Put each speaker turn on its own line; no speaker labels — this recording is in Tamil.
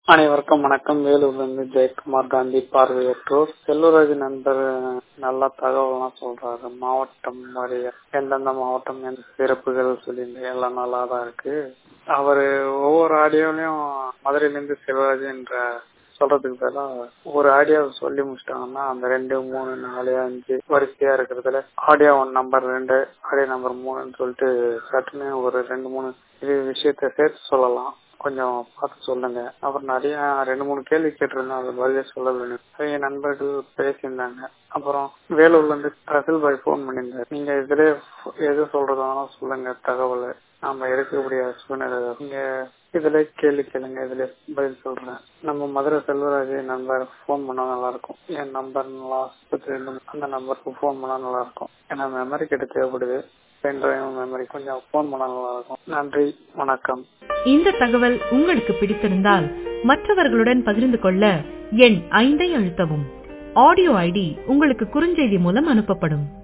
அனைவருக்கும் வணக்கம் வேலூர்லேருந்து ஜெயக்குமார் காந்தி பார்வையற்றோர் செல்வராஜ் நண்பர் நல்லா தகவலாம் சொல்றாரு மாவட்டம் வாரியா எந்தெந்த மாவட்டம் எந்த சிறப்புகள் சொல்லிட்டு எல்லாம் நல்லா தான் இருக்கு அவரு ஒவ்வொரு ஆடியோலயும் மதுரையிலேருந்து செல்வராஜ் என்ற சொல்றதுக்கு பதிலா ஒரு ஆடியோ சொல்லி முடிச்சிட்டாங்கன்னா அந்த ரெண்டு மூணு நாலு அஞ்சு வரிசையா இருக்கிறதுல ஆடியோ ஒன் நம்பர் ரெண்டு ஆடியோ நம்பர் மூணுன்னு சொல்லிட்டு சட்டுன்னு ஒரு ரெண்டு மூணு இது விஷயத்த சேர்த்து சொல்லலாம் கொஞ்சம் பார்த்து சொல்லுங்க அப்புறம் நிறைய ரெண்டு மூணு கேள்வி கேட்டிருந்தேன் அது பதிலே சொல்லல நிறைய நண்பர்கள் பேசியிருந்தாங்க அப்புறம் வேலூர்ல இருந்து ரசில் பாய் போன் பண்ணியிருந்தாரு நீங்க இதுல எது சொல்றதாலும் சொல்லுங்க தகவல் நாம எடுக்கக்கூடிய சூழ்நிலை நீங்க இதுல கேள்வி கேளுங்க இதுல பதில் சொல்றேன் நம்ம மதுரை செல்வராஜ் நண்பர் போன் பண்ணா நல்லா இருக்கும் என் நம்பர் லாஸ்ட் அந்த நம்பருக்கு போன் பண்ணா நல்லா இருக்கும் ஏன்னா மெமரி கிட்ட தேவைப்படுது பென்ட்ரைவ் மெமரி கொஞ்சம் போன் பண்ணா நல்லா இருக்கும் நன்றி வணக்கம்
இந்த தகவல் உங்களுக்கு பிடித்திருந்தால் மற்றவர்களுடன் பகிர்ந்து கொள்ள எண் ஐந்தை அழுத்தவும் ஆடியோ ஐடி உங்களுக்கு குறுஞ்செய்தி மூலம் அனுப்பப்படும்